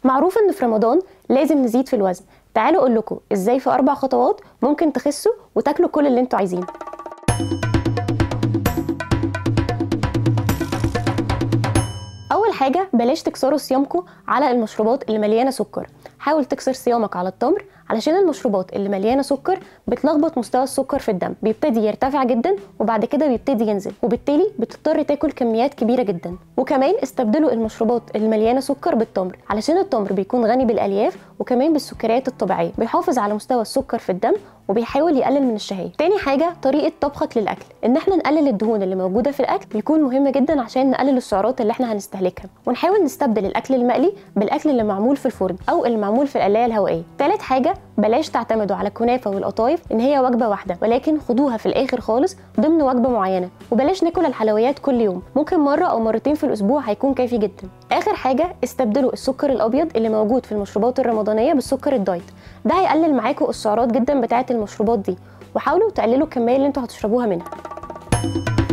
معروف ان في رمضان لازم نزيد في الوزن تعالوا اقول لكم ازاي في اربع خطوات ممكن تخسوا وتاكلوا كل اللي انتوا عايزينه اول حاجه بلاش تكسروا صيامكم على المشروبات اللي مليانه سكر حاول تكسر صيامك على التمر علشان المشروبات اللي مليانه سكر بتلخبط مستوى السكر في الدم بيبتدي يرتفع جدا وبعد كده بيبتدي ينزل وبالتالي بتضطر تاكل كميات كبيره جدا وكمان استبدلوا المشروبات اللي مليانه سكر بالتمر علشان التمر بيكون غني بالالياف وكمان بالسكريات الطبيعيه بيحافظ على مستوى السكر في الدم وبيحاول يقلل من الشهيه تاني حاجه طريقه طبخك للاكل ان احنا نقلل الدهون اللي موجوده في الاكل بيكون مهم جدا عشان نقلل السعرات اللي احنا هنستهلكها ونحاول نستبدل الاكل المقلي بالاكل اللي معمول في الفرن او اللي معمول في القلايه الهوائيه تالت حاجه بلاش تعتمدوا على الكنافه والقطايف ان هي وجبه واحده ولكن خدوها في الاخر خالص ضمن وجبه معينه وبلاش ناكل الحلويات كل يوم ممكن مره او مرتين في الاسبوع هيكون كافي جدا اخر حاجه استبدلوا السكر الابيض اللي موجود في المشروبات الرمضانيه بالسكر الدايت ده هيقلل معاكم السعرات جدا بتاعه المشروبات دي وحاولوا تقللوا الكميه اللي انتوا هتشربوها منها